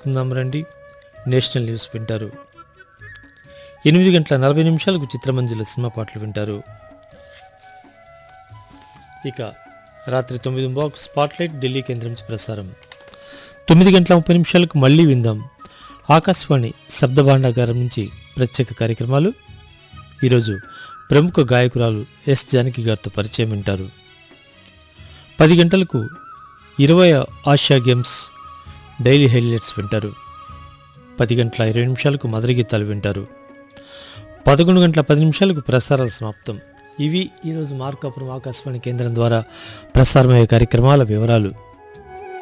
తెలుసుకుందాం రండి national news వింటారు ఎనిమిది గంటల నలభై నిమిషాలకు చిత్రమంజుల సినిమా పాటలు వింటారు ఇక రాత్రి తొమ్మిది బాక్స్ స్పాట్లైట్ ఢిల్లీ కేంద్రం నుంచి ప్రసారం తొమ్మిది గంటల ముప్పై నిమిషాలకు మళ్ళీ విందాం ఆకాశవాణి శబ్ద భాండాగారం నుంచి ప్రత్యేక కార్యక్రమాలు ఈరోజు ప్రముఖ గాయకురాలు ఎస్ జానకి గారితో పరిచయం వింటారు పది గంటలకు ఇరవై ఆసియా గేమ్స్ డైలీ హైలైట్స్ వింటారు పది గంటల ఇరవై నిమిషాలకు మధుర గీతాలు వింటారు పదకొండు గంటల పది నిమిషాలకు ప్రసారాలు సమాప్తం ఇవి ఈరోజు మార్కాపురం ఆకాశవాణి కేంద్రం ద్వారా ప్రసారమయ్యే కార్యక్రమాల వివరాలు